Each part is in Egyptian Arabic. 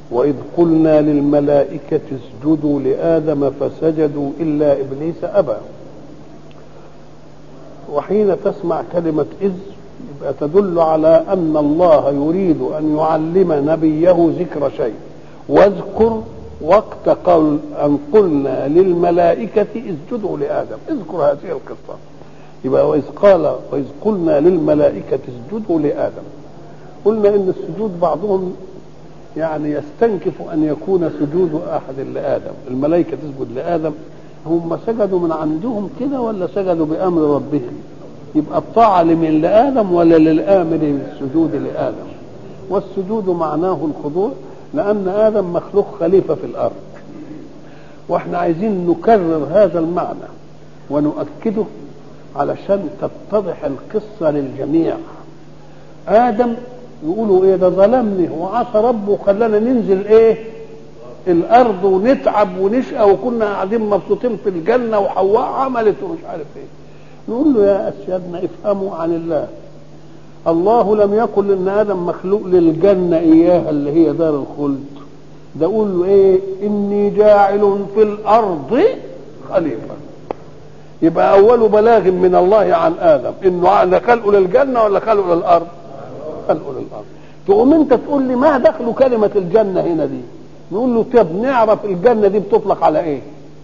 وإذ قلنا للملائكة اسجدوا لآدم فسجدوا إلا إبليس أبى وحين تسمع كلمة إذ يبقى تدل على أن الله يريد أن يعلم نبيه ذكر شيء واذكر وقت قول أن قلنا للملائكة اسجدوا لآدم اذكر هذه القصة يبقى وإذ قال وإذ قلنا للملائكة اسجدوا لآدم قلنا إن السجود بعضهم يعني يستنكف أن يكون سجود أحد لآدم الملائكة تسجد لآدم هم سجدوا من عندهم كده ولا سجدوا بأمر ربهم يبقى الطاعة لمن لآدم ولا للآمر بالسجود لآدم والسجود معناه الخضوع لأن آدم مخلوق خليفة في الأرض واحنا عايزين نكرر هذا المعنى ونؤكده علشان تتضح القصة للجميع آدم يقولوا ايه ده ظلمني وعصى ربه وخلانا ننزل ايه الارض ونتعب ونشقى وكنا قاعدين مبسوطين في الجنه وحواء عملت ومش عارف ايه نقول له يا اسيادنا افهموا عن الله الله لم يقل ان ادم مخلوق للجنه اياها اللي هي دار الخلد ده قول له ايه اني جاعل في الارض خليفه يبقى اول بلاغ من الله عن ادم انه انا خلقه للجنه ولا خلقه للارض خلقه للارض تقوم انت تقول لي ما دخل كلمه الجنه هنا دي نقول له طب نعرف الجنه دي بتطلق على ايه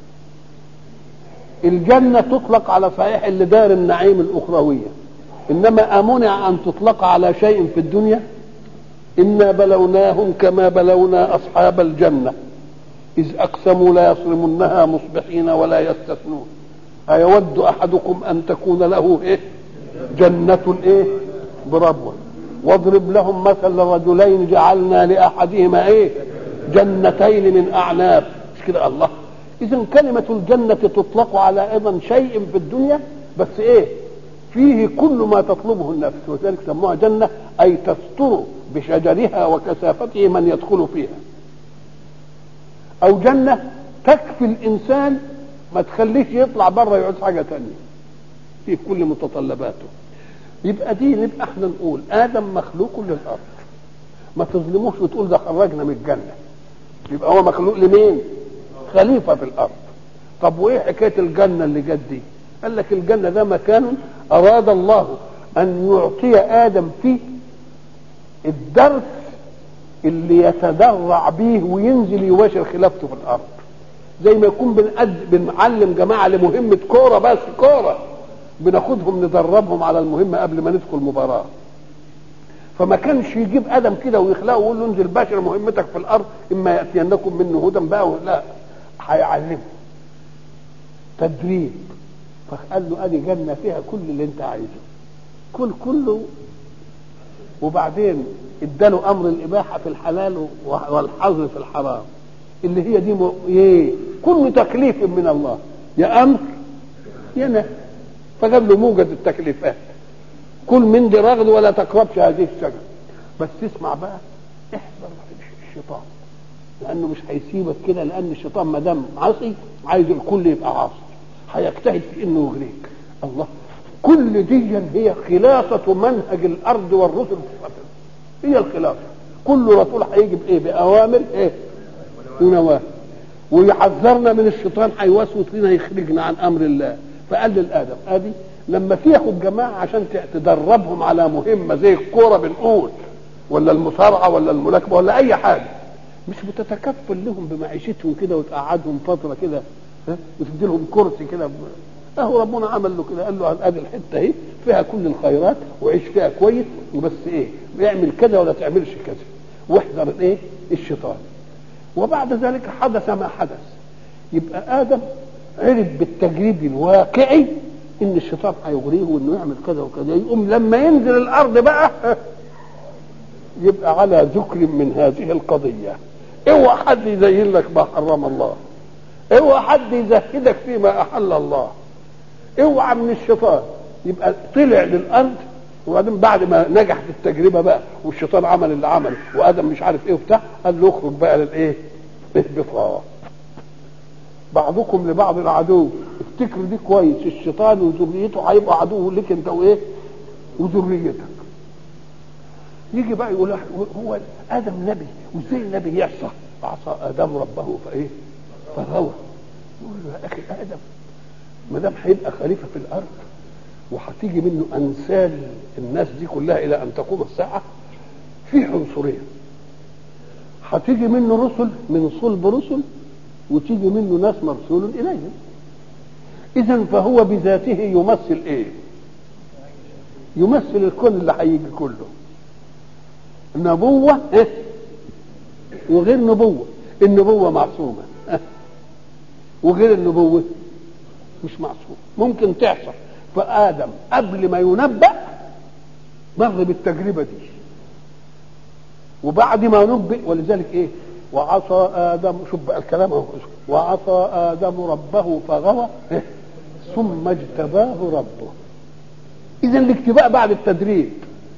الجنه تطلق على صحيح اللي دار النعيم الاخرويه انما امنع ان تطلق على شيء في الدنيا انا بلوناهم كما بلونا اصحاب الجنه اذ اقسموا لا يصرمنها مصبحين ولا يستثنون ايود احدكم ان تكون له ايه جنه ايه بربوه واضرب لهم مثل رجلين جعلنا لاحدهما ايه جنتين من اعناب مش كده الله اذا كلمه الجنه تطلق على ايضا شيء في الدنيا بس ايه فيه كل ما تطلبه النفس وذلك سموها جنه اي تستر بشجرها وكثافته من يدخل فيها او جنه تكفي الانسان ما تخليش يطلع بره يعوز حاجه تانية في كل متطلباته يبقى دي نبقى احنا نقول ادم مخلوق للارض ما تظلموش وتقول ده خرجنا من الجنه يبقى هو مخلوق لمين خليفه في الارض طب وايه حكايه الجنه اللي جت دي قال لك الجنه ده مكان اراد الله ان يعطي ادم فيه الدرس اللي يتدرع به وينزل يباشر خلافته في الارض زي ما يكون بنقد بنعلم جماعه لمهمه كوره بس كوره بناخدهم ندربهم على المهمه قبل ما ندخل مباراه فما كانش يجيب ادم كده ويخلقه ويقول له انزل باشر مهمتك في الارض اما ياتينكم منه هدى بقى لا هيعلمه تدريب فقال له ادي جنه فيها كل اللي انت عايزه كل كله وبعدين اداله امر الاباحه في الحلال والحظر في الحرام اللي هي دي م... ايه كل تكليف من الله يا امر يا نهي فجاب له موجد التكليفات كل من دي رغد ولا تقربش هذه الشجره بس تسمع بقى احذر الشيطان لانه مش هيسيبك كده لان الشيطان ما دام عاصي عايز الكل يبقى عاصي هيجتهد في انه يغريك الله كل دي هي خلاصة منهج الأرض والرسل هي الخلاصة كل رسول هيجي بإيه بأوامر إيه ونواهي ويحذرنا من الشيطان هيوسوس لنا يخرجنا عن أمر الله فقال للآدم آدي لما تاخد جماعة عشان تدربهم على مهمة زي الكورة بنقول ولا المصارعة ولا الملاكمة ولا أي حاجة مش بتتكفل لهم بمعيشتهم كده وتقعدهم فترة كده وتدي لهم كرسي كده اهو ربنا عمل له كده قال له ادي الحته اهي فيها كل الخيرات وعيش فيها كويس وبس ايه اعمل كذا ولا تعملش كذا واحذر الايه الشيطان وبعد ذلك حدث ما حدث يبقى ادم عرف بالتجريب الواقعي ان الشيطان هيغريه وانه يعمل كذا وكذا يقوم لما ينزل الارض بقى يبقى على ذكر من هذه القضيه اوعى حد يزين لك ما حرم الله اوعى حد يزهدك فيما احل الله اوعى من الشيطان يبقى طلع للارض وبعدين بعد ما نجح في التجربه بقى والشيطان عمل اللي عمله وادم مش عارف ايه وبتاع قال له اخرج بقى للايه؟ اهبطا بعضكم لبعض العدو افتكر دي كويس الشيطان وذريته هيبقى عدو لك انت وايه؟ وذريتك يجي بقى يقول هو ادم نبي وازاي النبي يعصى عصى ادم ربه فايه فغوى يقول له يا اخي ادم ما دام هيبقى خليفه في الارض وهتيجي منه امثال الناس دي كلها الى ان تقوم الساعه في عنصرين هتيجي منه رسل من صلب رسل وتيجي منه ناس مرسول اليهم اذا فهو بذاته يمثل ايه يمثل الكون اللي هيجي كله نبوة إيه؟ وغير نبوة النبوة معصومة إيه؟ وغير النبوة مش معصوم ممكن تحصل فآدم قبل ما ينبأ مر بالتجربة دي وبعد ما نبئ ولذلك ايه وعصى آدم شوف بقى الكلام اهو وعصى آدم ربه فغوى إيه؟ ثم اجتباه ربه إذا الاجتباء بعد التدريب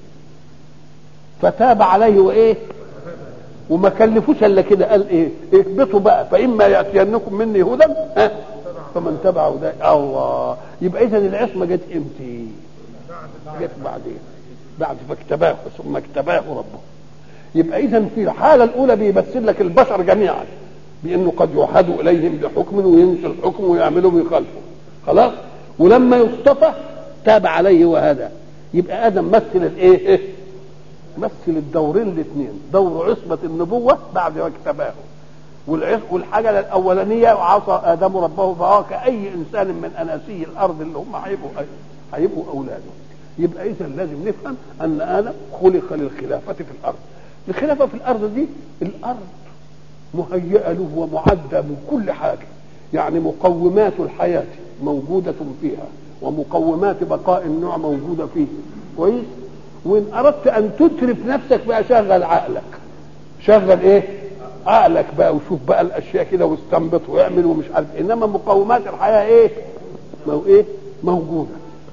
فتاب عليه وايه وما كلفوش الا كده قال ايه اهبطوا بقى فاما ياتينكم مني هدى ها فمن تبع هداي الله يبقى اذا العصمه جت امتى جت بعدين بعد فاكتباه ثم اكتباه ربه يبقى اذا في الحاله الاولى بيمثل لك البشر جميعا بانه قد يوحد اليهم بحكم وينسوا الحكم ويعملوا ويخالفوا خلاص ولما يصطفى تاب عليه وهذا يبقى ادم مثل الايه مثل الدورين الاثنين دور عصمة النبوة بعد ما اكتباه والحاجة الأولانية عصى آدم ربه فهو كأي إنسان من أناسي الأرض اللي هم هيبقوا هيبقوا أولاده يبقى إذا لازم نفهم أن آدم خلق للخلافة في الأرض الخلافة في الأرض دي الأرض مهيئة له ومعدة من كل حاجة يعني مقومات الحياة موجودة فيها ومقومات بقاء النوع موجودة فيه كويس وان اردت ان تترف نفسك بقى شغل عقلك شغل ايه عقلك بقى وشوف بقى الاشياء كده واستنبط واعمل ومش عارف انما مقومات الحياه ايه مو ايه موجوده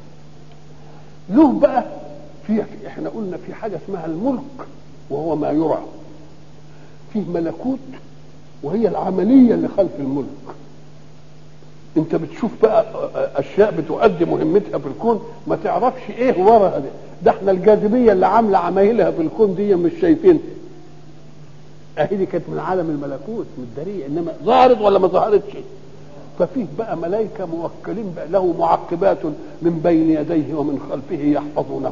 له بقى في احنا قلنا في حاجه اسمها الملك وهو ما يرى فيه ملكوت وهي العمليه اللي خلف الملك انت بتشوف بقى اشياء بتؤدي مهمتها في الكون ما تعرفش ايه وراها ده ده احنا الجاذبيه اللي عامله عمايلها في الكون دي مش شايفين اهي دي كانت من عالم الملكوت من الدريه انما ظهرت ولا ما ظهرتش ففيه بقى ملائكه موكلين بقى له معقبات من بين يديه ومن خلفه يحفظونه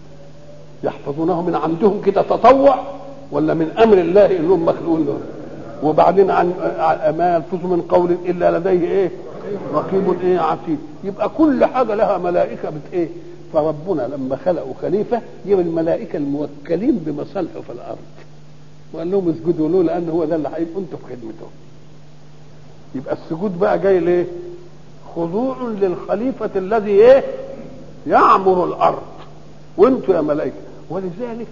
يحفظونه من عندهم كده تطوع ولا من امر الله انهم مخلوقون له وبعدين عن ما يلفظ من قول الا لديه ايه رقيب ايه عتيد يبقى كل حاجه لها ملائكه بت ايه فربنا لما خلقوا خليفه جاب الملائكه الموكلين بمصالحه في الارض وقال لهم اسجدوا له لان هو ده اللي هيبقوا انتوا في خدمته يبقى السجود بقى جاي ليه خضوع للخليفه الذي ايه يعمر الارض وانتوا يا ملائكه ولذلك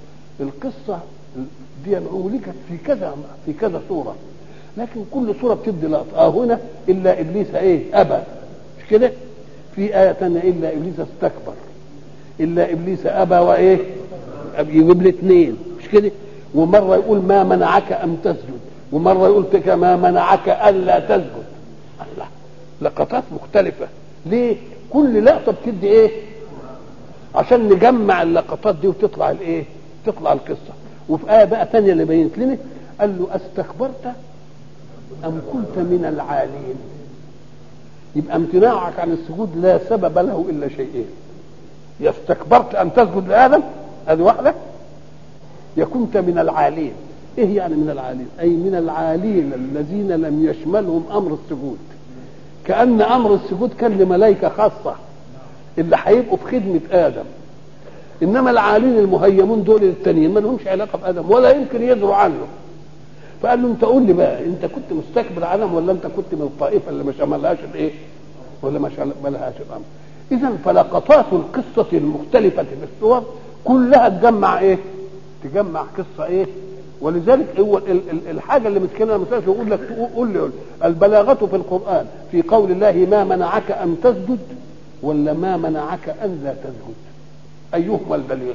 القصه دي أولجت في كذا في كذا صوره لكن كل صوره بتدي لقطه اه هنا الا ابليس ايه ابى مش كده في آية تانية إلا إبليس استكبر إلا إبليس أبى وإيه يجيب لي اثنين مش كده ومرة يقول ما منعك أم تسجد ومرة يقول تك ما منعك ألا تسجد الله لقطات مختلفة ليه كل لقطة بتدي إيه عشان نجمع اللقطات دي وتطلع الإيه تطلع القصة وفي آية بقى تانية اللي بينت لنا قال له أستكبرت أم كنت من العالين يبقى امتناعك عن السجود لا سبب له الا شيئين يا استكبرت ان تسجد لادم هذه واحده يا كنت من العالين ايه يعني من العالين اي من العالين الذين لم يشملهم امر السجود كان امر السجود كان لملائكه خاصه اللي هيبقوا في خدمه ادم انما العالين المهيمون دول التانيين ما لهمش علاقه بادم ولا يمكن يدروا عنه فقال له انت قول لي بقى انت كنت مستكبر عنهم ولا انت كنت من الطائفه اللي ما شملهاش الايه ولا ما شملهاش الامر اذا فلقطات القصه المختلفه في الصور كلها تجمع ايه تجمع قصه ايه ولذلك هو الحاجه اللي متكلمه مثلا يقول لك قول لي البلاغه في القران في قول الله ما منعك ان تسجد ولا ما منعك ان لا تسجد ايهما البليغ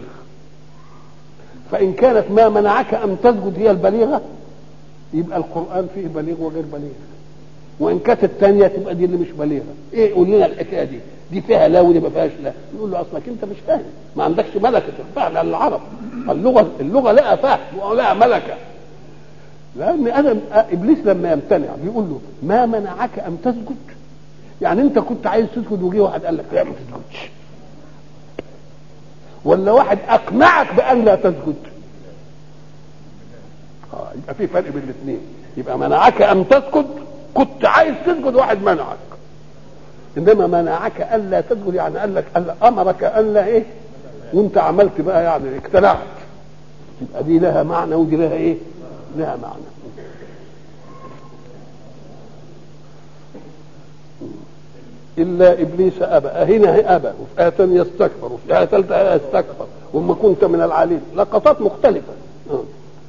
فان كانت ما منعك ان تسجد هي البليغه يبقى القرآن فيه بليغ وغير بليغ وإن كانت الثانية تبقى دي اللي مش بليغة إيه قول لنا الحكاية دي دي فيها لا ودي ما فيهاش لا نقول له أصلك أنت مش فاهم ما عندكش ملكة الفهم على العرب اللغه اللغه لها فهم ولها ملكه لان ادم ابليس لما يمتنع بيقول له ما منعك ان تسجد يعني انت كنت عايز تسجد وجه واحد قال لك لا ما تسجدش ولا واحد اقنعك بان لا تسجد اه يبقى في فرق بين الاثنين يبقى منعك ان تسجد كنت عايز تسجد واحد منعك انما منعك الا تسجد يعني قال لك ألا امرك الا ايه وانت عملت بقى يعني اقتنعت يبقى دي لها معنى ودي لها ايه لها معنى الا ابليس ابى هنا ابى وفي ايه ثانيه يستكبر وفي ايه ثالثه يستكبر وما كنت من العالين لقطات مختلفه آه.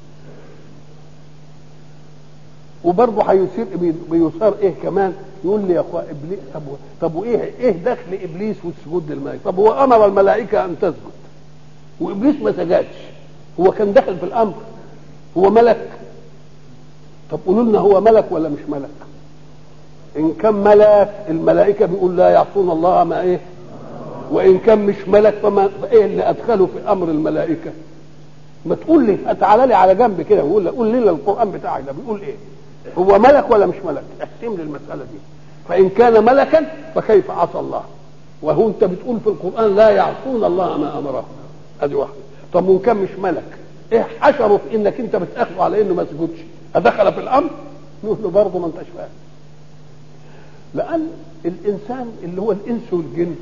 وبرضه هيصير بيصار ايه كمان يقول لي يا اخويا ابليس طب طب وايه ايه دخل ابليس والسجود للملائكه؟ طب هو امر الملائكه ان تسجد وابليس ما سجدش هو كان داخل في الامر هو ملك طب قولوا لنا هو ملك ولا مش ملك؟ ان كان ملك الملائكه بيقول لا يعصون الله ما ايه؟ وان كان مش ملك فما ايه اللي ادخله في امر الملائكه؟ ما تقول لي تعالى لي على جنب كده وقول قول لنا القران بتاعك ده بيقول ايه؟ هو ملك ولا مش ملك؟ احسم لي المساله دي فان كان ملكا فكيف عصى الله؟ وهو انت بتقول في القران لا يعصون الله ما امرهم ادي واحده طب وان كان مش ملك ايه حشره في انك انت بتاخذه على انه ما سجدش ادخل في الامر؟ نقول له برضه ما انتش فاهم لان الانسان اللي هو الانس والجن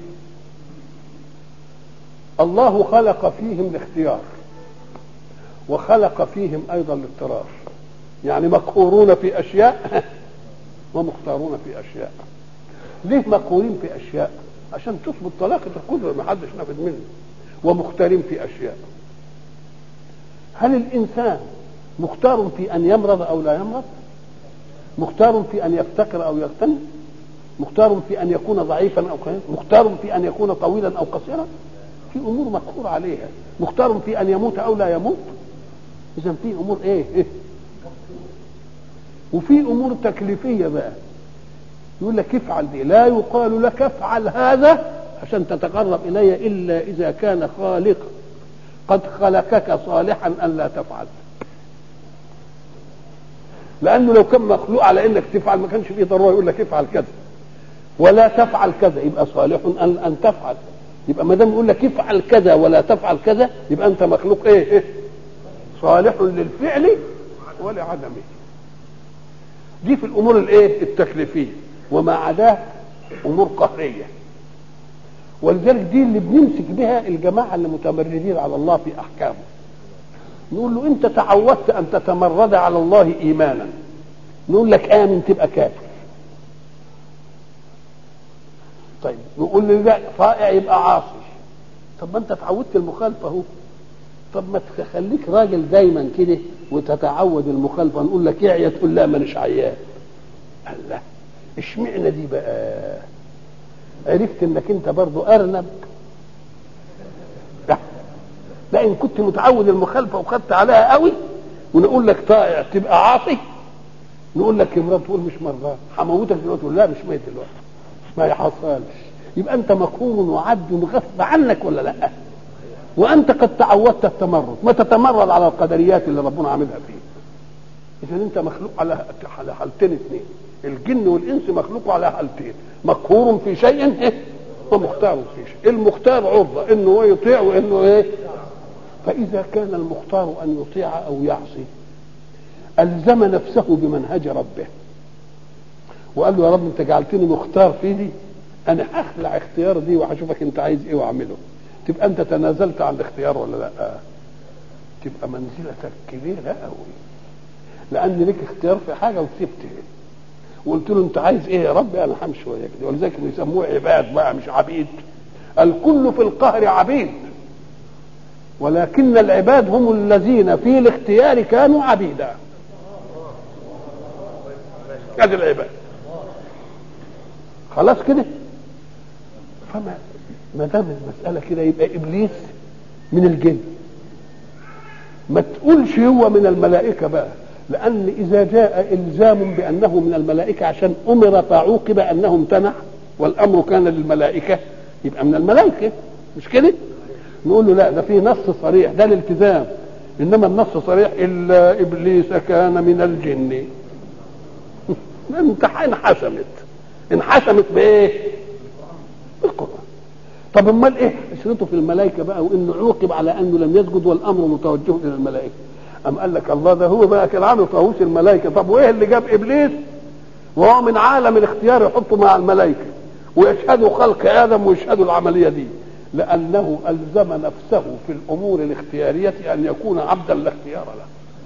الله خلق فيهم الاختيار وخلق فيهم ايضا الاضطرار يعني مقهورون في اشياء ومختارون في اشياء ليه مقهورين في اشياء عشان تثبت طلاقه القدره ما حدش نافذ منه ومختارين في اشياء هل الانسان مختار في ان يمرض او لا يمرض مختار في ان يفتقر او يغتني مختار في ان يكون ضعيفا او قويا مختار في ان يكون طويلا او قصيرا في امور مقهور عليها مختار في ان يموت او لا يموت اذا في امور ايه, إيه؟ وفي امور تكليفيه بقى يقول لك افعل دي لا يقال لك افعل هذا عشان تتقرب الي الا اذا كان خالق قد خلقك صالحا ان لا تفعل لانه لو كان مخلوق على انك تفعل ما كانش فيه ضروره يقول لك افعل كذا ولا تفعل كذا يبقى صالح ان ان تفعل يبقى ما دام يقول لك افعل كذا ولا تفعل كذا يبقى انت مخلوق ايه, إيه؟ صالح للفعل ولعدمه دي في الامور الايه التكليفيه وما عداه امور قهريه ولذلك دي اللي بنمسك بها الجماعه اللي متمردين على الله في احكامه نقول له انت تعودت ان تتمرد على الله ايمانا نقول لك امن تبقى كافر طيب نقول له لا طائع يبقى عاصي طب ما انت اتعودت المخالفه اهو طب ما تخليك راجل دايما كده وتتعود المخالفه نقول لك اعيا تقول لا مانيش عيان الله اشمعنى دي بقى عرفت انك انت برضو ارنب لا. لا ان كنت متعود المخالفه وخدت عليها قوي ونقول لك طائع تبقى عاصي نقول لك يا مرات تقول مش مرات هموتك دلوقتي تقول لا مش ميت دلوقتي ما يحصلش يبقى انت مقهور وعبد غصب عنك ولا لا وانت قد تعودت التمرد ما تتمرد على القدريات اللي ربنا عاملها فيه اذا انت مخلوق على على حالتين اثنين الجن والانس مخلوق على حالتين مقهور في شيء إيه؟ ومختار في شيء المختار عرضه انه يطيع وانه ايه فاذا كان المختار ان يطيع او يعصي الزم نفسه بمنهج ربه وقال له يا رب انت جعلتني مختار في دي انا هخلع اختيار دي وهشوفك انت عايز ايه واعمله تبقى انت تنازلت عن الاختيار ولا لا تبقى منزلتك كبيره قوي لان لك اختيار في حاجه وسبت وقلت له انت عايز ايه يا رب انا همشي وياك كده ولذلك بيسموه عباد بقى مش عبيد الكل في القهر عبيد ولكن العباد هم الذين في الاختيار كانوا عبيدا ادي العباد خلاص كده فما ما دام المساله كده يبقى ابليس من الجن ما تقولش هو من الملائكه بقى لان اذا جاء الزام بانه من الملائكه عشان امر فعوقب انه امتنع والامر كان للملائكه يبقى من الملائكه مش كده نقول له لا ده في نص صريح ده الالتزام انما النص صريح الا ابليس كان من الجن انت انحسمت انحسمت بايه؟ بالقران طب امال ايه حسرته في الملائكه بقى وانه عوقب على انه لم يسجد والامر متوجه الى الملائكه ام قال لك الله ده هو بقى كان عامل طاووس الملائكه طب وايه اللي جاب ابليس وهو من عالم الاختيار يحطه مع الملائكه ويشهدوا خلق ادم ويشهدوا العمليه دي لانه الزم نفسه في الامور الاختياريه ان يكون عبدا لا اختيار له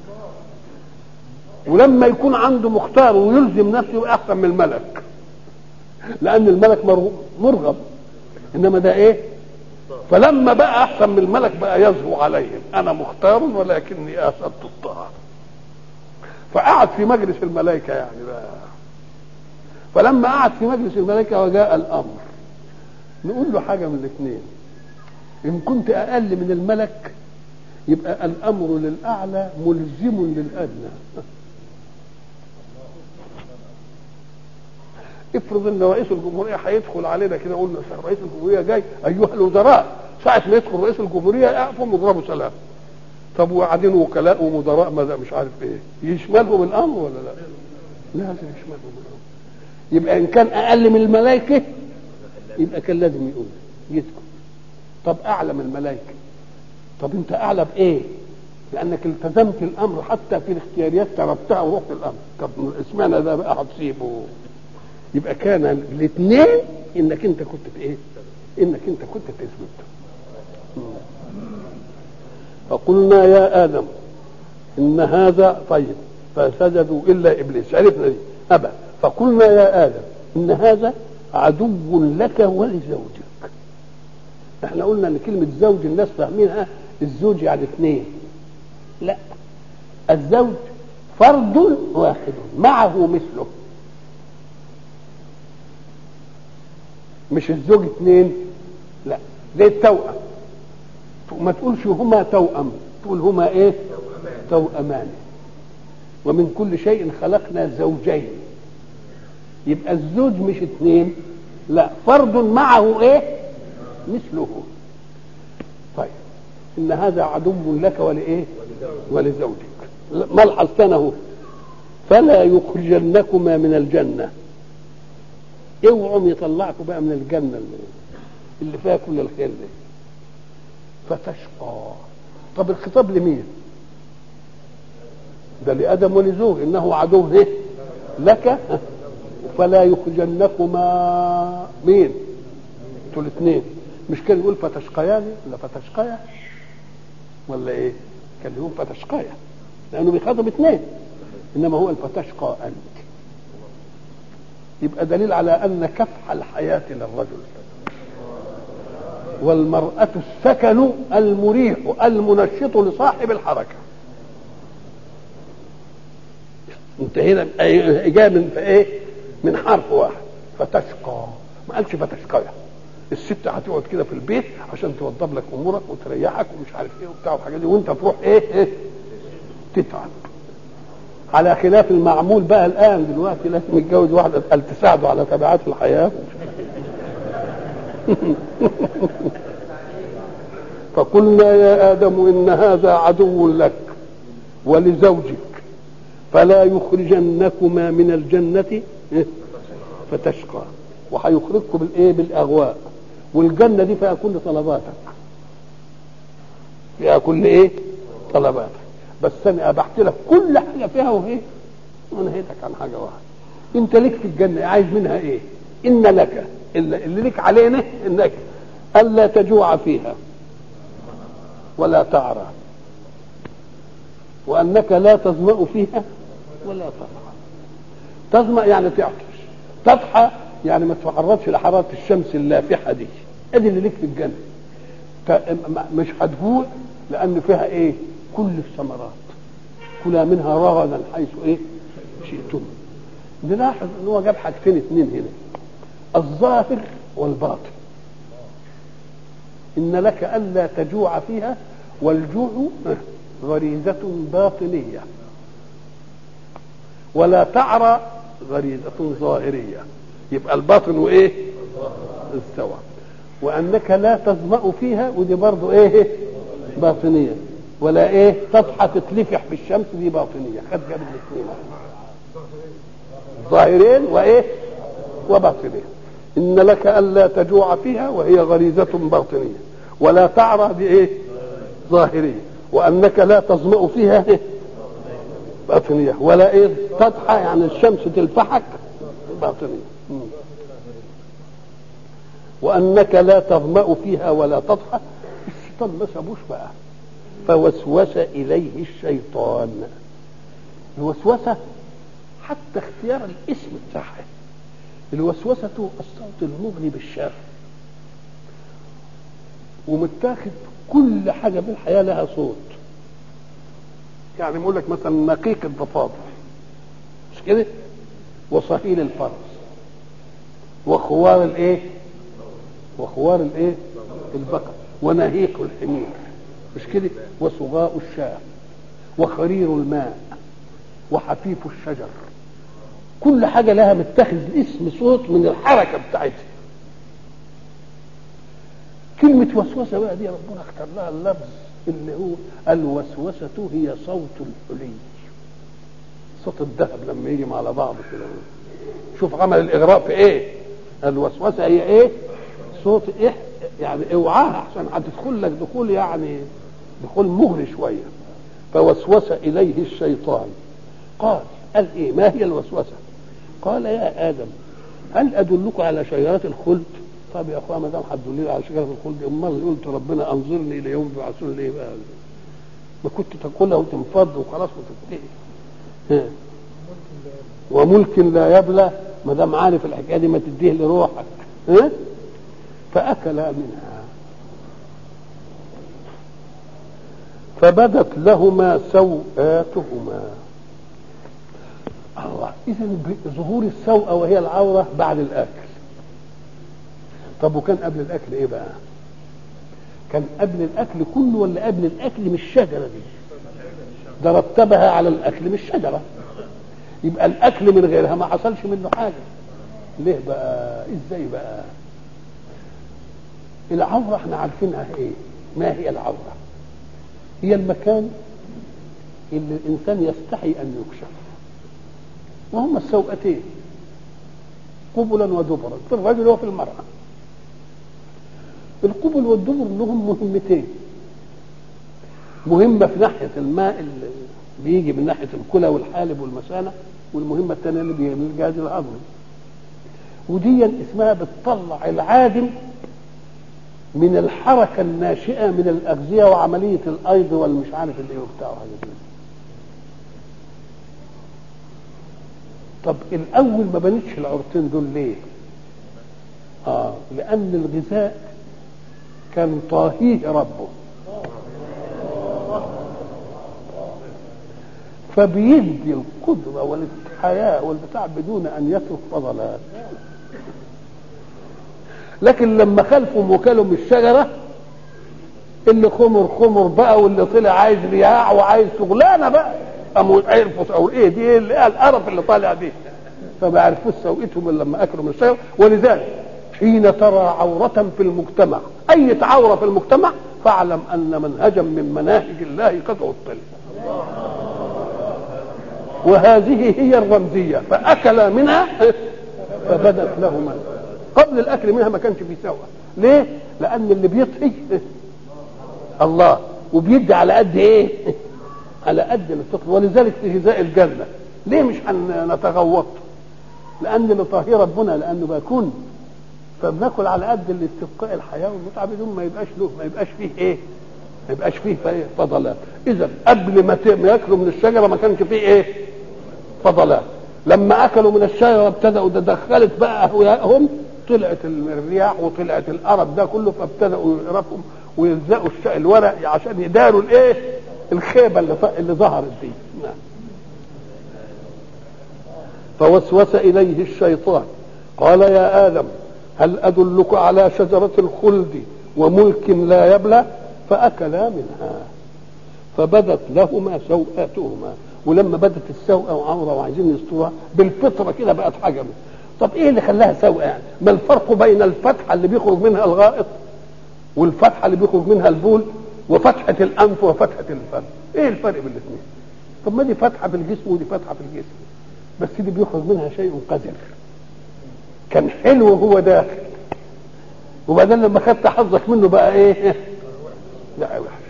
ولما يكون عنده مختار ويلزم نفسه يبقى احسن من الملك لان الملك مرغب انما ده ايه فلما بقى احسن من الملك بقى يزهو عليهم انا مختار ولكني اسدت الطاعه فقعد في مجلس الملائكه يعني بقى فلما قعد في مجلس الملائكه وجاء الامر نقول له حاجه من الاثنين ان كنت اقل من الملك يبقى الامر للاعلى ملزم للادنى افرض ان رئيس الجمهوريه هيدخل علينا كده يقول رئيس الجمهوريه جاي ايها الوزراء ساعه ما يدخل رئيس الجمهوريه يقفوا يضربوا سلام طب وقاعدين وكلاء ومدراء ماذا مش عارف ايه يشملهم الامر ولا لا؟ لازم يشملهم الامر يبقى ان كان اقل من الملائكه يبقى كان لازم يقول يسكت طب اعلى من الملائكه طب انت اعلى بايه؟ لانك التزمت الامر حتى في الاختياريات تركتها ورحت الامر طب اسمعنا ده بقى هتسيبه يبقى كان الاثنين انك انت كنت في ايه؟ انك انت كنت تثبت فقلنا يا ادم ان هذا طيب فسجدوا الا ابليس عرفنا دي ابى فقلنا يا ادم ان هذا عدو لك ولزوجك احنا قلنا ان كلمه زوج الناس فاهمينها الزوج يعني اثنين لا الزوج فرد واحد معه مثله مش الزوج اثنين لا زي التوأم ما تقولش هما توأم تقول هما ايه توأمان ومن كل شيء خلقنا زوجين يبقى الزوج مش اثنين لا فرد معه ايه مثله طيب ان هذا عدو لك ولايه ولزوجك ملحظ ثانه فلا يخرجنكما من الجنه اوعوا يطلعكم بقى من الجنه اللي, اللي فيها كل الخير دي فتشقى طب الخطاب لمين ده لادم ولزوج انه عدو ايه لك فلا يخرجنكما مين انتوا الاثنين مش كان يقول فتشقيان ولا فتشقيا ولا ايه كان يقول فتشقيا لانه بيخاطب اثنين انما هو الفتشقى انت يبقى دليل على ان كفح الحياه للرجل والمرأة السكن المريح المنشط لصاحب الحركة انتهينا جاء من ايه من حرف واحد فتشقى ما قالش فتشقى الست هتقعد كده في البيت عشان توضب لك امورك وتريحك ومش عارف ايه وبتاع والحاجات دي وانت تروح ايه, إيه تتعب على خلاف المعمول بقى الان دلوقتي لازم يتجوز واحده قال تساعده على تبعات الحياه فقلنا يا ادم ان هذا عدو لك ولزوجك فلا يخرجنكما من الجنه فتشقى وهيخرجكم بالايه بالاغواء والجنه دي فيها كل طلباتك فيها كل ايه طلباتك بس انا ابحت لك كل حاجه فيها وايه ونهيتك عن حاجه واحده انت ليك في الجنه عايز منها ايه ان لك اللي ليك علينا انك الا تجوع فيها ولا تعرى وانك لا تظما فيها ولا تضحى تظما يعني تعطش تضحى يعني ما تتعرضش لحراره الشمس اللافحه دي ادي اللي ليك في الجنه مش هتجوع لان فيها ايه كل الثمرات كلا منها رغدا حيث ايه شئتم نلاحظ ان هو جاب حاجتين اثنين هنا الظاهر والباطن ان لك الا تجوع فيها والجوع غريزة باطنية ولا تعرى غريزة ظاهرية يبقى الباطن وايه استوى وانك لا تظمأ فيها ودي برضه ايه باطنيه ولا ايه تصحى تتلفح في الشمس دي باطنيه خد جاب الاثنين ظاهرين وايه وباطنين ان لك الا تجوع فيها وهي غريزه باطنيه ولا تعرى بايه ظاهريه وانك لا تظمأ فيها إيه؟ باطنيه ولا ايه تضحى يعني الشمس تلفحك باطنيه مم. وانك لا تظمأ فيها ولا تضحى الشيطان ما سابوش بقى فوسوس اليه الشيطان الوسوسه حتى اختيار الاسم بتاعها الوسوسه الصوت المغني بالشر ومتاخد كل حاجه في الحياه لها صوت يعني بيقول لك مثلا نقيق الضفادع مش كده وصهيل الفرس وخوار الايه وخوار الايه البقر ونهيق الحمير مش كده وصغاء الشاة وخرير الماء وحفيف الشجر كل حاجة لها متخذ اسم صوت من الحركة بتاعتها كلمة وسوسة بقى دي ربنا اختار لها اللفظ اللي هو الوسوسة هي صوت الحلي صوت الذهب لما يجي على بعض كده شوف عمل الإغراء في إيه الوسوسة هي إيه صوت إيه يعني اوعاها عشان هتدخل لك دخول يعني دخول مغري شوية فوسوس إليه الشيطان قال قال إيه ما هي الوسوسة قال يا آدم هل أدلك على شجرات الخلد طب يا اخويا ما دام هتدلني على شجره الخلد امال قلت ربنا انظرني الى يوم يبعثون ليه بقى ما كنت تاكلها وتنفض وخلاص وتنتهي وملك لا يبلى ما دام عارف الحكايه دي ما تديه لروحك ها فاكلا منها فبدت لهما سوآتهما الله اذا ظهور السوءه وهي العوره بعد الاكل طب وكان قبل الاكل ايه بقى كان قبل الاكل كله ولا قبل الاكل من الشجره دي ده رتبها على الاكل من الشجره يبقى الاكل من غيرها ما حصلش منه حاجه ليه بقى ازاي بقى العوره احنا عارفينها ايه ما هي العوره هي المكان اللي الانسان يستحي ان يكشف وهما السوءتين قبلا ودبرا في الرجل وفي المراه القبل والدبر لهم مهمتين مهمة في ناحية الماء اللي بيجي من ناحية الكلى والحالب والمثانة والمهمة الثانية اللي بيجي من الجهاز الهضمي ودي اسمها بتطلع العادم من الحركة الناشئة من الأغذية وعملية الأيض والمش عارف اللي وبتاع وحاجات طب الأول ما بنتش العورتين دول ليه؟ آه لأن الغذاء كان طاهيه ربه فبيدي القدرة والحياة والبتاع بدون أن يترك فضلات لكن لما خلفوا وكلوا من الشجرة اللي خمر خمر بقى واللي طلع عايز رياع وعايز شغلانة بقى قاموا عرفوا او ايه دي ايه اللي القرف اللي طالع دي فما عرفوش سوءتهم الا لما اكلوا من الشجرة ولذلك حين ترى عورة في المجتمع أي عورة في المجتمع فاعلم أن منهجا من مناهج الله قد عطل وهذه هي الرمزية فأكل منها فبدت لهما قبل الأكل منها ما كانش في سوء ليه؟ لأن اللي بيطهي الله وبيدي على قد إيه؟ على قد اللي بتطهي ولذلك في غذاء الجنة ليه مش هنتغوط؟ لأن اللي طاهي ربنا لأنه بيكون فبناكل على قد الاستبقاء الحياه والمتعه بدون ما يبقاش له ما يبقاش فيه ايه؟ ما يبقاش فيه فضلات اذا قبل ما ياكلوا من الشجره ما كانش فيه ايه؟ فضلات لما اكلوا من الشجره ابتدأوا تدخلت بقى اهواءهم طلعت الرياح وطلعت القرب ده كله فابتدأوا يقرفهم ويلزقوا الورق عشان يداروا الايه؟ الخيبه اللي اللي ظهرت دي نعم فوسوس اليه الشيطان قال يا ادم هل أدلك على شجرة الخلد وملك لا يبلى فأكلا منها فبدت لهما سوآتهما ولما بدت السوءة وعورة وعايزين يستروها بالفطرة كده بقت حجم طب ايه اللي خلاها سوء يعني ما الفرق بين الفتحه اللي بيخرج منها الغائط والفتحه اللي بيخرج منها البول وفتحه الانف وفتحه الفم ايه الفرق بين الاثنين طب ما دي فتحه في الجسم ودي فتحه في الجسم بس دي بيخرج منها شيء قذر كان حلو وهو داخل وبعدين لما خدت حظك منه بقى ايه لا وحش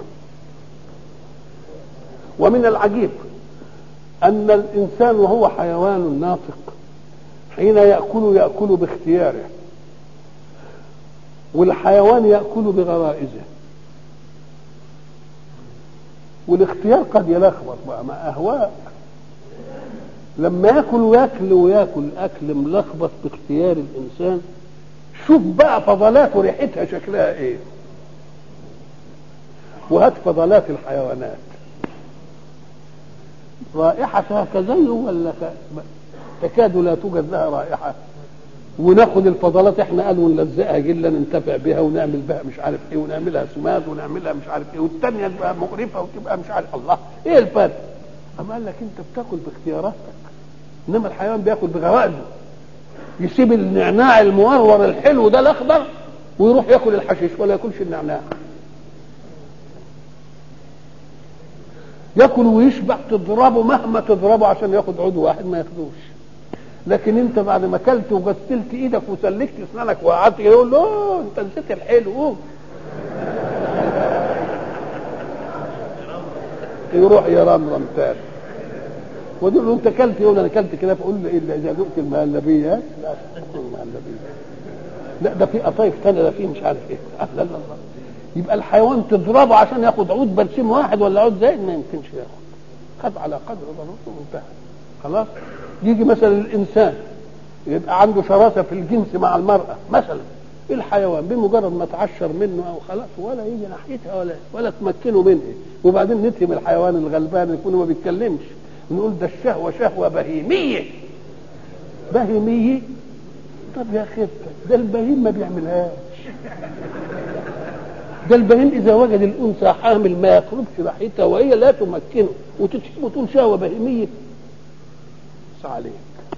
ومن العجيب ان الانسان وهو حيوان ناطق حين ياكل ياكل باختياره والحيوان ياكل بغرائزه والاختيار قد يلخبط بقى مع اهواء لما ياكل وياكل وياكل اكل ملخبط باختيار الانسان شوف بقى فضلات وريحتها شكلها ايه وهات فضلات الحيوانات رائحتها كزيه ولا تكاد لا توجد لها رائحه وناخد الفضلات احنا قالوا ونلزقها جلا ننتفع بها ونعمل بها مش عارف ايه ونعملها سماد ونعملها مش عارف ايه والتانية تبقى مقرفة وتبقى مش عارف الله ايه الفرق؟ اما قال لك انت بتاكل باختياراتك انما الحيوان بياكل بغرائزه يسيب النعناع المورور الحلو ده الاخضر ويروح ياكل الحشيش ولا ياكلش النعناع ياكل ويشبع تضربه مهما تضربه عشان ياخد عضو واحد ما ياخدوش لكن انت بعد ما اكلت وغسلت ايدك وسلكت اسنانك وقعدت يقول له انت نسيت الحلو يروح يرمرم تاني ويقول له انت اكلت يقول انا اكلت كده فقول له الا اذا ذقت المهلبيه لا المهلبيه لا ده في قطايف ثانيه ده في مش عارف ايه لا لا لا يبقى الحيوان تضربه عشان ياخد عود برسيم واحد ولا عود زائد ما يمكنش ياخد خد على قدر ضرورته وانتهى خلاص يجي مثلا الانسان يبقى عنده شراسه في الجنس مع المراه مثلا الحيوان بمجرد ما تعشر منه او خلاص ولا يجي ناحيتها ولا ولا تمكنه منها وبعدين نتهم الحيوان الغلبان يكون ما بيتكلمش نقول ده الشهوه شهوه بهيميه بهيميه طب يا اخي ده البهيم ما بيعملهاش ده البهيم اذا وجد الانثى حامل ما يقربش ناحيتها وهي لا تمكنه وتتحب وتقول شهوه بهيميه عليك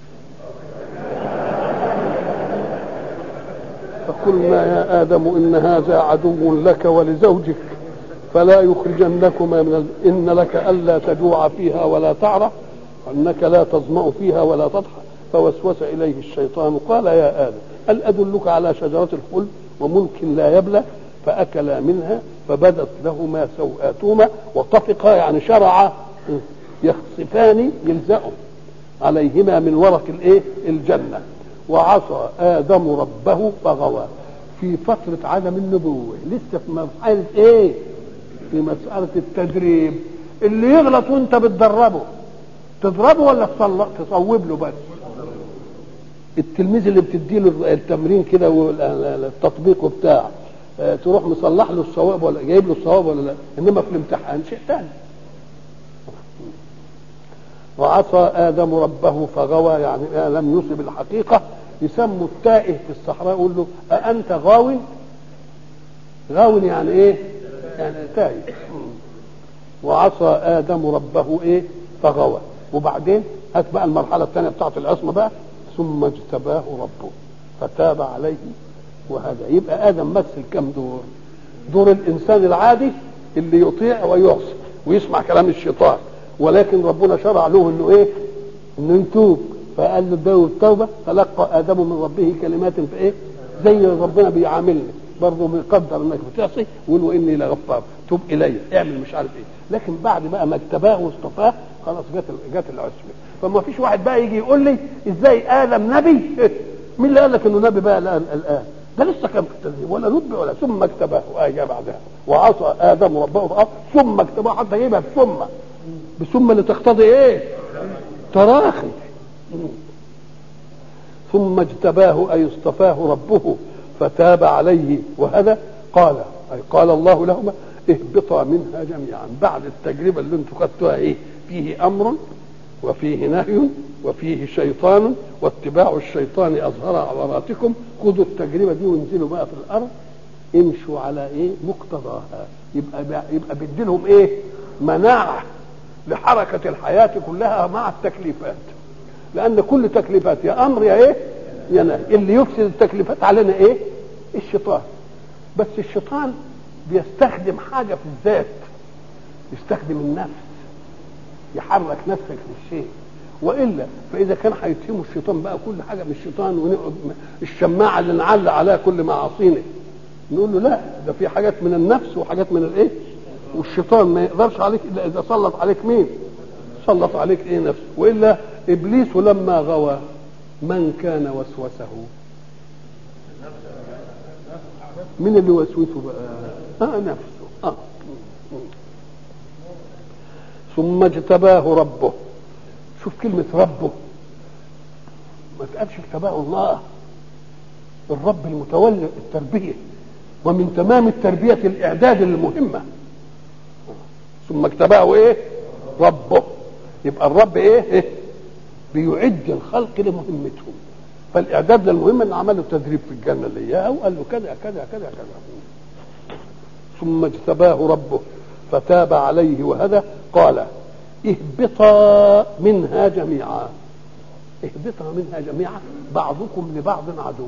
فقلنا يا آدم إن هذا عدو لك ولزوجك فلا يخرجنكما من ال... إن لك ألا تجوع فيها ولا تعرى أنك لا تظمأ فيها ولا تضحى فوسوس إليه الشيطان قال يا آدم هل أدلك على شجرة الخلد وملك لا يبلى فأكلا منها فبدت لهما سوآتهما وطفقا يعني شرعا يخصفان يلزأوا عليهما من ورق الايه الجنه وعصى ادم ربه فغوى في فتره عدم النبوه لسه في مرحله ايه في مساله التدريب اللي يغلط وانت بتدربه تضربه ولا تصوب له بس التلميذ اللي بتديله التمرين كده والتطبيق وبتاع تروح مصلح له الصواب ولا جايب له الصواب ولا لا انما في الامتحان شيء ثاني وعصى آدم ربه فغوى يعني لم يصب الحقيقة يسموا التائه في الصحراء يقول له أأنت غاو غاو يعني إيه يعني تائه وعصى آدم ربه إيه فغوى وبعدين هات بقى المرحلة الثانية بتاعت العصمة بقى ثم اجتباه ربه فتاب عليه وهذا يبقى آدم مثل كم دور دور الإنسان العادي اللي يطيع ويعصي ويسمع كلام الشيطان ولكن ربنا شرع له انه ايه انه يتوب فقال له ده التوبه تلقى ادم من ربه كلمات في ايه زي ربنا بيعاملنا برضه بيقدر انك بتعصي ويقول له اني لغفار توب الي اعمل مش عارف ايه لكن بعد بقى ما اجتباه واصطفاه خلاص جت جت العصمه فما فيش واحد بقى يجي يقول لي ازاي ادم نبي مين اللي قال لك انه نبي بقى الان الان ده لسه كان في التدريب ولا نبي ولا ثم اجتباه واجى بعدها وعصى ادم ربه ثم اجتباه حتى يجيبها ثم بثم اللي تقتضي ايه تراخي ثم اجتباه اي اصطفاه ربه فتاب عليه وهذا قال اي قال الله لهما اهبطا منها جميعا بعد التجربه اللي انتم خدتوها ايه فيه امر وفيه نهي وفيه شيطان واتباع الشيطان اظهر عوراتكم خذوا التجربه دي وانزلوا بقى في الارض امشوا على ايه مقتضاها يبقى يبقى بيديلهم ايه مناعه لحركة الحياة كلها مع التكليفات لان كل تكليفات يا امر يا ايه يا نهي اللي يفسد التكليفات علينا ايه الشيطان بس الشيطان بيستخدم حاجه في الذات يستخدم النفس يحرك نفسك للشيء والا فاذا كان هيتهموا الشيطان بقى كل حاجه من الشيطان ونقعد الشماعه اللي نعلق عليها كل معاصينا نقول له لا ده في حاجات من النفس وحاجات من الايه والشيطان ما يقدرش عليك الا اذا سلط عليك مين سلط عليك ايه نفسه والا ابليس لما غوى من كان وسوسه من اللي وسوسه بقى اه نفسه اه ثم اجتباه ربه شوف كلمة ربه ما تقالش اجتباه الله الرب المتولي التربية ومن تمام التربية الإعداد للمهمة ثم اجتباه إيه؟ ربه يبقى الرب إيه؟ إيه؟ بيعد الخلق لمهمتهم فالإعداد للمهمة إن عمل له تدريب في الجنة اللي إياها وقال له كذا كذا كذا كذا ثم اجتباه ربه فتاب عليه وهدى قال اهبطا منها جميعا اهبطا منها جميعا بعضكم لبعض عدو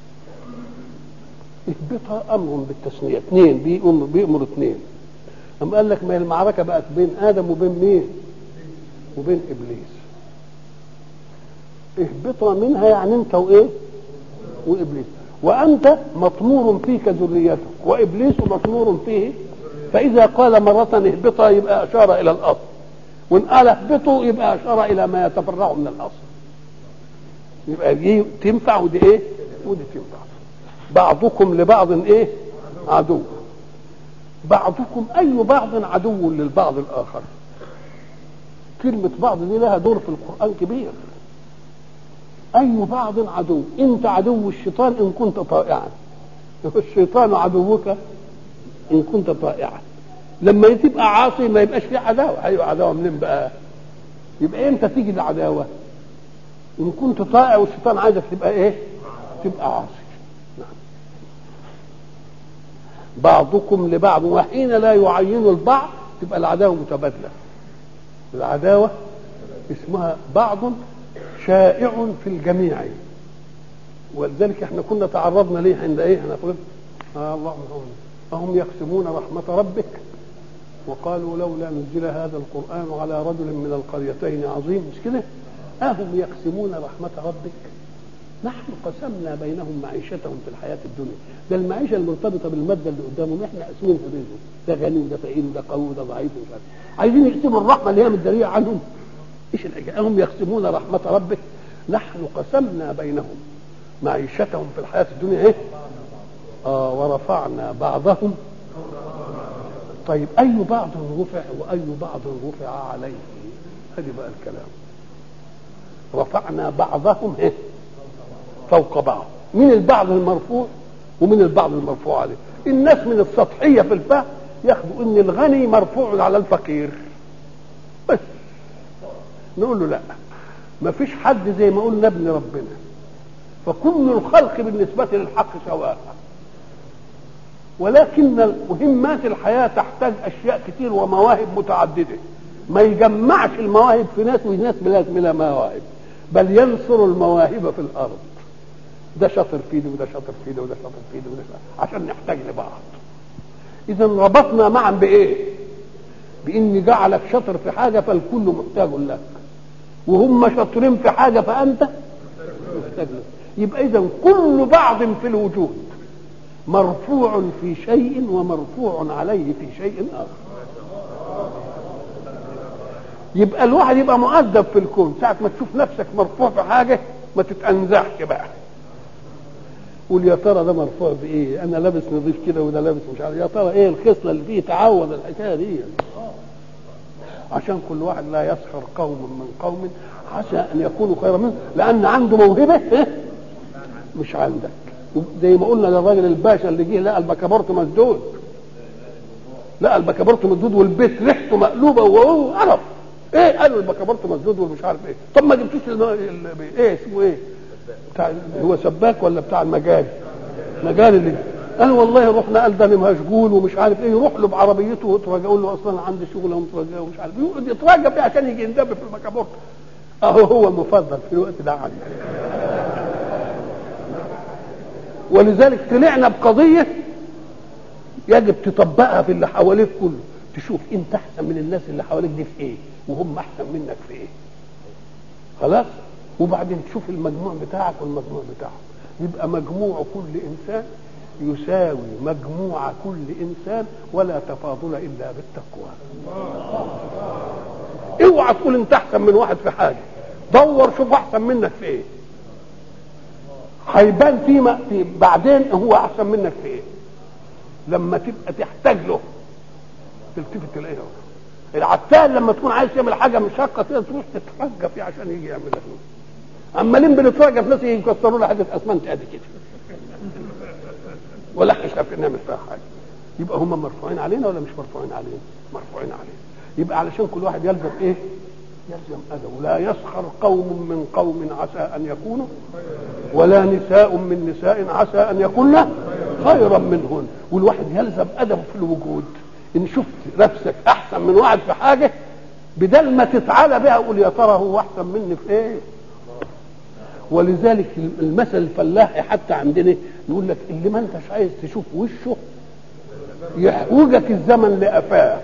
اهبطا امر بالتثنيه اثنين بيأمر بيأمر اثنين أم قال لك ما المعركة بقت بين آدم وبين مين؟ وبين إبليس. اهبطا منها يعني أنت وإيه؟ وإبليس. وأنت مطمور فيك ذريتك وإبليس مطمور فيه فإذا قال مرة اهبطا يبقى أشار إلى الأصل. وإن قال اهبطوا يبقى أشار إلى ما يتفرع من الأصل. يبقى دي تنفع ودي إيه؟ ودي تنفع. بعضكم لبعض إيه؟ عدو. بعضكم أي بعض عدو للبعض الآخر كلمة بعض دي لها دور في القرآن كبير أي بعض عدو أنت عدو الشيطان إن كنت طائعا الشيطان عدوك إن كنت طائعا لما تبقى عاصي ما يبقاش في عداوة أيوة عداوة منين بقى يبقى إمتى تيجي العداوة إن كنت طائع والشيطان عايزك تبقى إيه تبقى عاصي بعضكم لبعض وحين لا يعين البعض تبقى العداوه متبادله العداوه اسمها بعض شائع في الجميع ولذلك احنا كنا تعرضنا ليه عند ايه احنا قلنا آه الله فهم يقسمون رحمة ربك وقالوا لولا نزل هذا القرآن على رجل من القريتين عظيم مش كده؟ أهم يقسمون رحمة ربك نحن قسمنا بينهم معيشتهم في الحياة الدنيا ده المعيشة المرتبطة بالمادة اللي قدامهم احنا قاسمينها بينهم ده غني وده فقير وده قوي وده ضعيف ومش عارف عايزين يقسموا الرحمة اللي هي متدارية عنهم ايش الحكاية هم يقسمون رحمة ربك نحن قسمنا بينهم معيشتهم في الحياة الدنيا ايه آه ورفعنا بعضهم طيب أي بعض رفع وأي بعض رفع عليه هذه بقى الكلام رفعنا بعضهم ايه فوق بعض من البعض المرفوع ومن البعض المرفوع عليه الناس من السطحيه في الفهم ياخدوا ان الغني مرفوع على الفقير بس نقول له لا ما فيش حد زي ما قلنا ابن ربنا فكل الخلق بالنسبة للحق سواء ولكن مهمات الحياة تحتاج أشياء كتير ومواهب متعددة ما يجمعش المواهب في ناس وناس بلا مواهب بل ينصر المواهب في الأرض ده شاطر في دي وده شاطر في دي وده شاطر في دي وده شاطر عشان نحتاج لبعض اذا ربطنا معا بايه باني جعلك شاطر في حاجه فالكل محتاج لك وهم شاطرين في حاجه فانت محتاج لك يبقى اذا كل بعض في الوجود مرفوع في شيء ومرفوع عليه في شيء اخر يبقى الواحد يبقى مؤدب في الكون ساعة ما تشوف نفسك مرفوع في حاجة ما تتأنزحش بقى قول يا ترى ده مرفوع بايه انا لابس نظيف كده وده لابس مش عارف يا ترى ايه الخصله اللي فيه تعود الحكايه دي عشان كل واحد لا يسخر قوم من قوم عسى ان يكونوا خيرا منه لان عنده موهبه مش عندك زي ما قلنا للراجل الباشا اللي جه لقى البكابورت مسدود لقى البكابورت مسدود والبيت ريحته مقلوبه وهو عرف ايه قالوا البكابورت مسدود ومش عارف ايه طب ما جبتوش ايه اسمه ايه بتاع هو سباك ولا بتاع المجاري مجاري اللي قال والله رحنا قال ده انا مشغول ومش عارف ايه يروح له بعربيته ويتراجع يقول له اصلا عندي شغل ومتراجع ومش عارف يقعد يتراجع بيه عشان يجي يندب في المكابورت اهو هو المفضل في الوقت ده عنه ولذلك طلعنا بقضيه يجب تطبقها في اللي حواليك كله تشوف انت احسن من الناس اللي حواليك دي في ايه وهم احسن منك في ايه خلاص وبعدين تشوف المجموع بتاعك والمجموع بتاعهم يبقى مجموع كل انسان يساوي مجموع كل انسان ولا تفاضل الا بالتقوى اوعى تقول انت احسن من واحد في حاجه دور شوف احسن منك في ايه هيبان فيما في بعدين هو احسن منك في ايه لما تبقى تحتاج له تلتفت تلاقيه العتال لما تكون عايز تعمل حاجه مشقه كده تروح تترجى فيه عشان يجي يعمل لك عمالين بنترجى في ناس يكسروا له حته اسمنت قد كده ولا احنا مش عارفين نعمل فيها حاجه يبقى هم مرفوعين علينا ولا مش مرفوعين علينا؟ مرفوعين علينا يبقى علشان كل واحد يلزم ايه؟ يلزم ادبه لا يسخر قوم من قوم عسى ان يكونوا ولا نساء من نساء عسى ان يكون خيرا منهن والواحد يلزم ادبه في الوجود ان شفت نفسك احسن من واحد في حاجه بدل ما تتعالى بها قول يا ترى هو احسن مني في ايه ولذلك المثل الفلاحي حتى عندنا يقول لك اللي ما انتش عايز تشوف وشه يحوجك الزمن لقفاه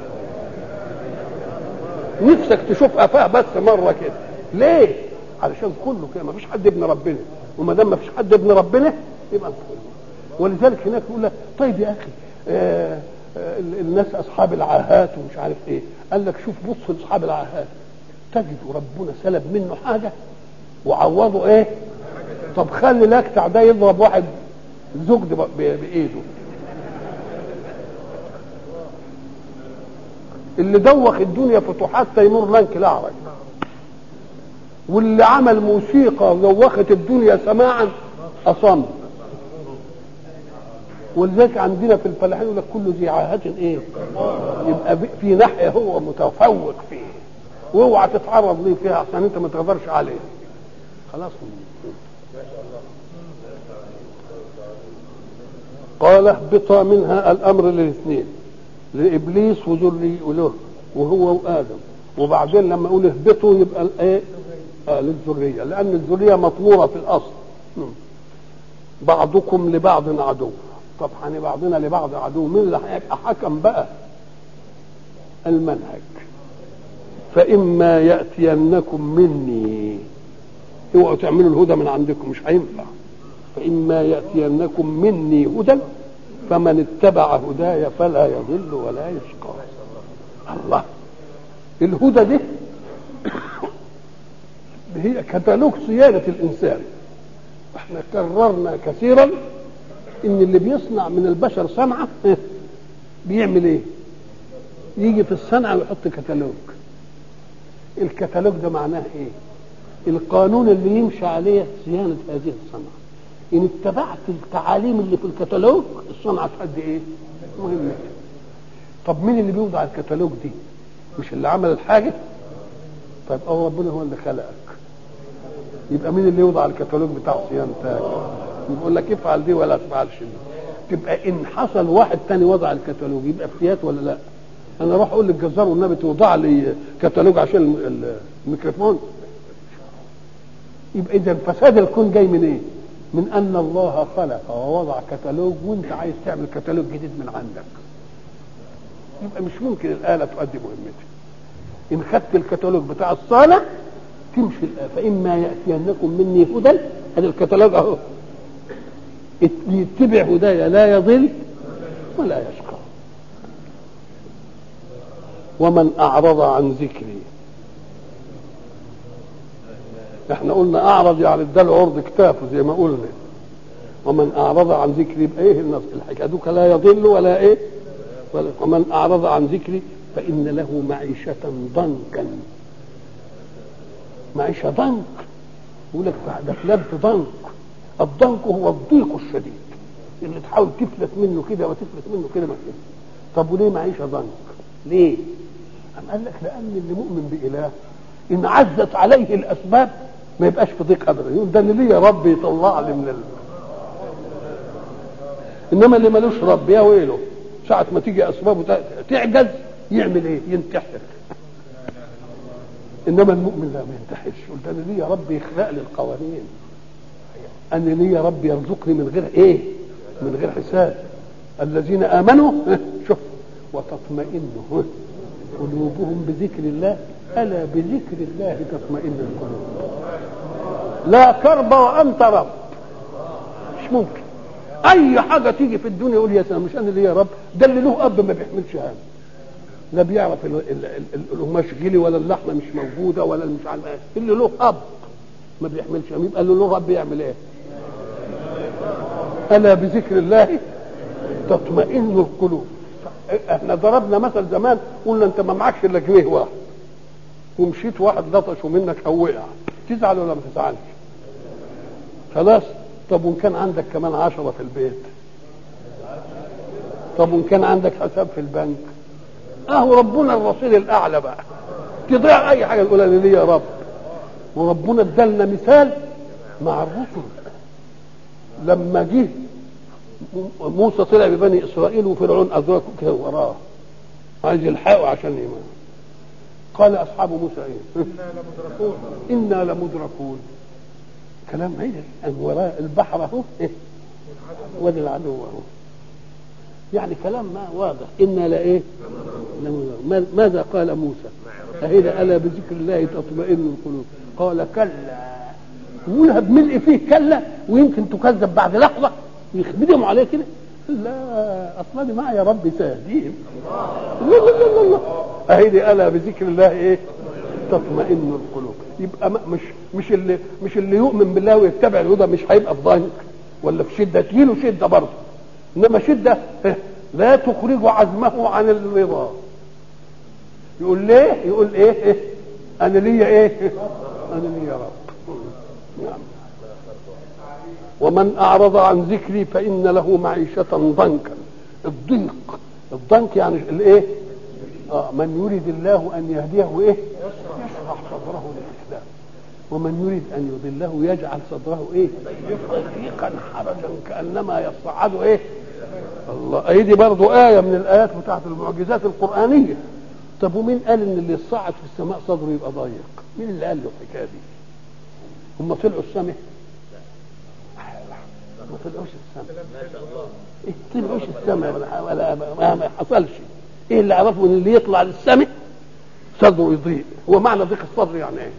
نفسك تشوف قفاه بس مره كده ليه علشان كله كده ما فيش حد ابن ربنا وما دام ما فيش حد ابن ربنا يبقى كله ولذلك هناك يقول لك طيب يا اخي آه آه الناس اصحاب العاهات ومش عارف ايه قال لك شوف بص لاصحاب العاهات تجد ربنا سلب منه حاجه وعوضه ايه طب خلي الاكتع ده يضرب واحد زجد بايده اللي دوخ الدنيا فتوحات تيمور لانك الاعرج واللي عمل موسيقى دوخت الدنيا سماعا اصم ولذلك عندنا في الفلاحين يقول لك كل ذي عاهة ايه يبقى في ناحيه هو متفوق فيه واوعى تتعرض ليه فيها عشان انت ما تقدرش عليه خلاص قال اهبطا منها الامر للاثنين لابليس وذري وله وهو وادم وبعدين لما اقول اهبطوا يبقى الايه آه للذريه لان الذريه مطموره في الاصل بعضكم لبعض عدو طب يعني بعضنا لبعض عدو مين اللي هيبقى حكم بقى المنهج فاما ياتينكم مني اوعوا تعملوا الهدى من عندكم مش هينفع فإما يأتينكم مني هدى فمن اتبع هداي فلا يضل ولا يشقى الله الهدى دي هي كتالوج صيانة الإنسان احنا كررنا كثيرا ان اللي بيصنع من البشر صنعة بيعمل ايه يجي في الصنعة ويحط كتالوج الكتالوج ده معناه ايه القانون اللي يمشي عليه صيانة هذه الصنعة إن اتبعت التعاليم اللي في الكتالوج الصنعة تؤدي إيه؟ مهمة طب مين اللي بيوضع الكتالوج دي؟ مش اللي عمل الحاجة؟ طيب أه ربنا هو اللي خلقك يبقى مين اللي يوضع الكتالوج بتاع صيانتك؟ يقول لك افعل دي ولا تفعلش دي تبقى إن حصل واحد تاني وضع الكتالوج يبقى افتيات ولا لا؟ أنا أروح أقول للجزار والنبي توضع لي كتالوج عشان الميكروفون يبقى اذا فساد الكون جاي من ايه من ان الله خلق ووضع كتالوج وانت عايز تعمل كتالوج جديد من عندك يبقى مش ممكن الاله تؤدي مهمتها ان خدت الكتالوج بتاع الصالح تمشي الاله فاما ياتينكم مني هدى هذا الكتالوج اهو يتبع هدايا لا يضل ولا يشقى ومن اعرض عن ذكري احنا قلنا اعرض يعني اداله عرض كتافه زي ما قلنا ومن اعرض عن ذكري يبقى ايه النص الحكايه دوك لا يضل ولا ايه ولا ومن اعرض عن ذكري فان له معيشه ضنكا معيشه ضنك يقول لك ده فلان في ضنك الضنك هو الضيق الشديد اللي تحاول تفلت منه كده وتفلت منه كده ما كده طب وليه معيشه ضنك؟ ليه؟ أم قال لك لان اللي مؤمن باله ان عزت عليه الاسباب ما يبقاش في ضيق ابدا يقول ده اللي ليه رب يطلع لي من ال... انما اللي ملوش رب يا ويله ساعة ما تيجي اسبابه تعجز يعمل ايه؟ ينتحر انما المؤمن لا ما ينتحرش يقول ده انا ليه يا رب يخلق لي القوانين انا ليه يا رب يرزقني من غير ايه من غير حساب الذين امنوا شوف وتطمئن قلوبهم بذكر الله الا بذكر الله تطمئن القلوب لا كرب وانت رب مش ممكن اي حاجه تيجي في الدنيا يقول يا سلام مش انا ليه يا رب ده اللي له اب ما بيحملش هم لا بيعرف ال- ال- ال- القماش غلي ولا اللحمه مش موجوده ولا مش عارف ايه اللي له اب ما بيحملش هم يبقى اللي له رب يعمل ايه الا بذكر الله تطمئن القلوب احنا ضربنا مثل زمان قلنا انت ما معكش الا جنيه واحد ومشيت واحد لطشه منك او وقع تزعل ولا ما تزعلش خلاص طب وان كان عندك كمان عشرة في البيت طب وان كان عندك حساب في البنك اهو ربنا الرصيد الاعلى بقى تضيع اي حاجه تقول انا ليه يا رب وربنا ادالنا مثال مع الرسل لما جه موسى طلع ببني اسرائيل وفرعون ادركه كده وراه عايز يلحقه عشان ايمان قال اصحاب موسى ايه انا لمدركون انا لمدركون كلام ايه ان وراء البحر اهو إيه؟ وادي العدو اهو يعني كلام ما واضح انا لايه لمدركون. ما- ماذا قال موسى أهذا ألا بذكر الله تطمئن القلوب قال كلا يقولها بملء فيه كلا ويمكن تكذب بعد لحظة يخدموا عليه كده لا أصلا دي معي يا ربي سيهدين لا لا لا لا لا أهيدي ألا بذكر الله إيه تطمئن القلوب يبقى ما- مش مش اللي مش اللي يؤمن بالله ويتبع الهدى مش هيبقى في ضنك ولا في شده تجيله شده برضه انما شده إيه؟ لا تخرج عزمه عن الرضا يقول ليه يقول ايه, إيه؟ انا ليا ايه انا ليا رب نعم ومن اعرض عن ذكري فان له معيشه ضنكا الضيق الضنك يعني الايه آه من يريد الله ان يهديه ايه يشرح صدره للاسلام ومن يريد ان يضله يجعل صدره ايه ضيقا حرجا كانما يصعد ايه الله اي دي برضو ايه من الايات بتاعت المعجزات القرانيه طب ومين قال ان اللي يصعد في السماء صدره يبقى ضيق مين اللي قال له الحكايه دي هم طلعوا السماء ما طلعوش السماء إيه طلعوش السماء ولا ولا ما, ما حصلش ايه اللي عرفوا ان اللي يطلع للسماء صدره يضيق هو معنى ضيق الصدر يعني ايه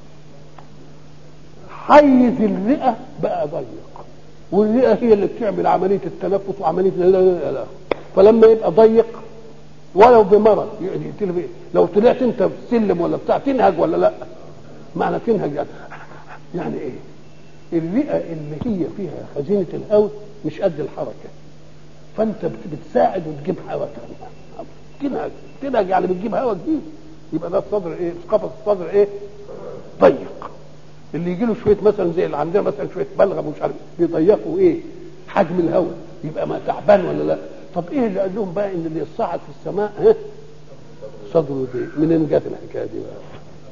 حيز الرئه بقى ضيق والرئه هي اللي بتعمل عمليه التنفس وعمليه لا لا لا فلما يبقى ضيق ولو بمرض يقتل بيه لو طلعت انت في السلم ولا بتاع تنهج ولا لا معنى تنهج يعني يعني ايه الرئه اللي هي فيها خزينه الهواء مش قد الحركه فانت بت- بتساعد وتجيب هواء تاني تنهج تنهج يعني بتجيب هواء جديد يبقى ده الصدر ايه قفص الصدر ايه ضيق اللي يجي له شويه مثلا زي اللي عندنا مثلا شويه بلغم ومش عارف بيضيقوا ايه حجم الهواء يبقى ما تعبان ولا لا طب ايه اللي قال لهم بقى ان اللي يصعد في السماء ها صدره ضيق منين جت الحكايه دي بقى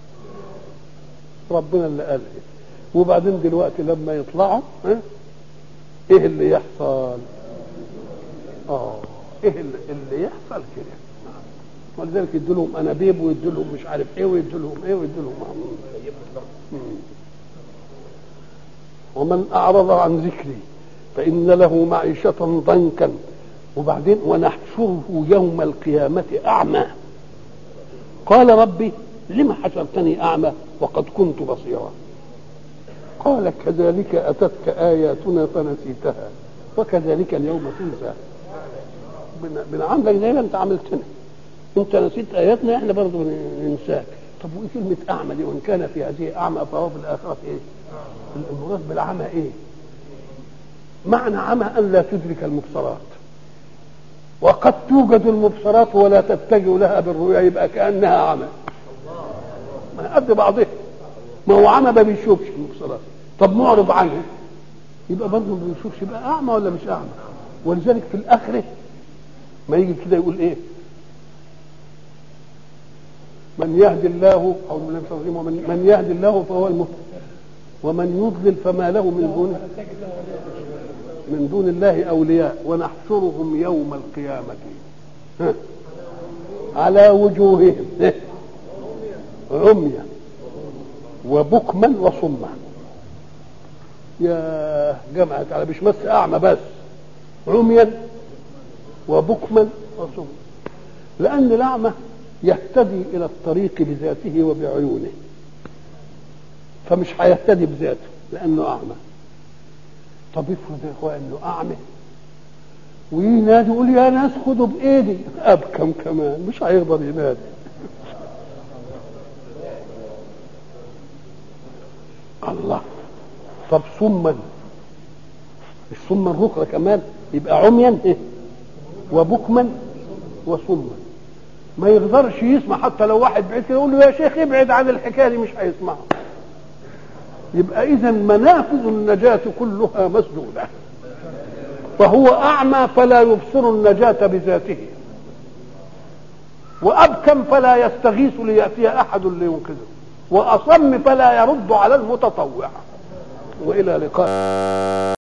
ربنا اللي قال إيه؟ وبعدين دلوقتي لما يطلعوا ها ايه اللي يحصل اه ايه اللي, اللي يحصل كده ولذلك يدوا لهم انابيب ويدوا لهم مش عارف ايه ويدوا لهم ايه ويدوا لهم مم. ومن اعرض عن ذكري فان له معيشه ضنكا وبعدين ونحشره يوم القيامه اعمى قال ربي لم حشرتني اعمى وقد كنت بصيرا قال كذلك اتتك اياتنا فنسيتها وكذلك اليوم تنسى بن- بنعاملك زي ما انت عملتنا انت نسيت اياتنا احنا برضه ننساك طب وايه كلمه اعمى دي وان كان في هذه اعمى فهو في الاخره ايه؟ المراد بالعمى ايه؟ معنى عمى ان لا تدرك المبصرات وقد توجد المبصرات ولا تتجه لها بالرؤيا يبقى كانها عمى ما قد بعضها ما هو عمى ما بيشوفش المبصرات طب معرض عنه يبقى برضه ما بيشوفش يبقى اعمى ولا مش اعمى ولذلك في الاخره ما يجي كده يقول ايه من يهدي الله او من ومن من يهدي الله فهو المهتد ومن يضلل فما له من دون من دون الله اولياء ونحشرهم يوم القيامه ها، على وجوههم ها، عميا وبكما وصما يا جماعة على مش بس أعمى بس عميا وبكما وصما لأن الأعمى يهتدي إلى الطريق بذاته وبعيونه فمش هيهتدي بذاته لأنه أعمى طب افرض يا إخوان إنه أعمى وينادي يقول يا ناس خدوا بإيدي أبكم كمان مش هيقدر ينادي الله طب صما مش صما ركرة كمان يبقى عميا إيه؟ وبكما وصما ما يقدرش يسمع حتى لو واحد بعيد كده يقول له يا شيخ ابعد عن الحكايه دي مش هيسمعها يبقى اذا منافذ النجاه كلها مسدوده فهو اعمى فلا يبصر النجاه بذاته وابكم فلا يستغيث لياتي احد لينقذه واصم فلا يرد على المتطوع والى لقاء